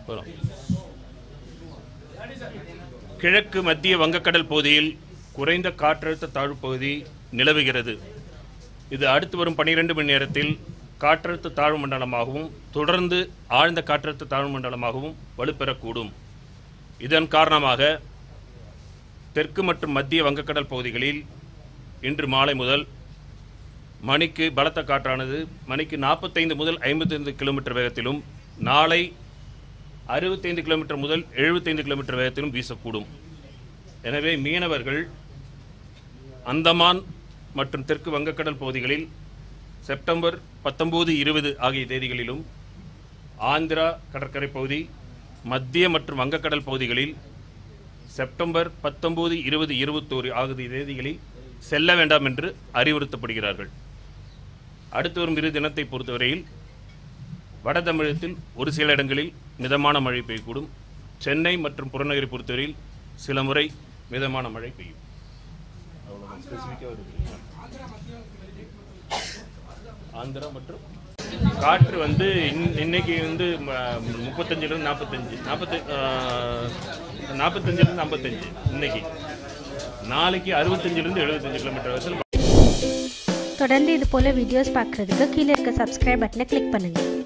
போலாம். கிழக்கு மத்திய வங்கக்கடல் பகுதியில் குறைந்த காற்றழுத்த தாழ்வு பகுதி நிலவுகிறது இது அடுத்து வரும் 12 மணி நேரத்தில் காற்றழுத்த தாழ்வு மண்டலமாகவும் தொடர்ந்து ஆழ்ந்த காற்றழுத்த தாழ்வு மண்டலமாகவும் வலுப்பெறக்கூடும் இதன் காரணமாக தெற்கு மற்றும் மத்திய வங்கக்கடல் பகுதிகளில் இன்று மாலை முதல் மணிக்கு பலத்த காற்றானது மணிக்கு நாற்பத்தைந்து முதல் ஐம்பத்தைந்து கிலோமீட்டர் வேகத்திலும் நாளை அறுபத்தைந்து கிலோமீட்டர் முதல் எழுபத்தைந்து கிலோமீட்டர் வேகத்திலும் வீசக்கூடும் எனவே மீனவர்கள் அந்தமான் மற்றும் தெற்கு வங்கக்கடல் பகுதிகளில் செப்டம்பர் பத்தொம்போது இருபது ஆகிய தேதிகளிலும் ஆந்திரா கடற்கரை பகுதி மத்திய மற்றும் வங்கக்கடல் பகுதிகளில் செப்டம்பர் பத்தொம்போது இருபது இருபத்தோரு ஆகிய தேதிகளில் செல்ல வேண்டாம் என்று அறிவுறுத்தப்படுகிறார்கள் அடுத்து வரும் இரு தினத்தை பொறுத்தவரையில் வட தமிழகத்தில் ஒரு சில இடங்களில் மிதமான மழை பெய்யக்கூடும் சென்னை மற்றும் புறநகரை பொறுத்தவரையில் சில முறை மிதமான மழை பெய்யும் அவ்வளவுதான். specific ஆ வருது. ஆந்திரா மற்றும் காற்று வந்து இன்- இன்னைக்கு வந்து ம- முப்பத்தஞ்சிலிருந்து நாற்பத்தஞ்சு நாற்பத்தி நாற்பத்தஞ்சிலிருந்து ஐம்பத்தஞ்சு இன்னைக்கு நாளைக்கு அறுபத்தஞ்சிலிருந்து எழுபத்தஞ்சு கிலோமீட்டர் வரைக்கும் தொடர்ந்து இது போல வீடியோஸ் பார்க்குறதுக்கு கீழே இருக்க சப்ஸ்கிரைப் பட்டனை கிளிக் பண்ணுங்கள்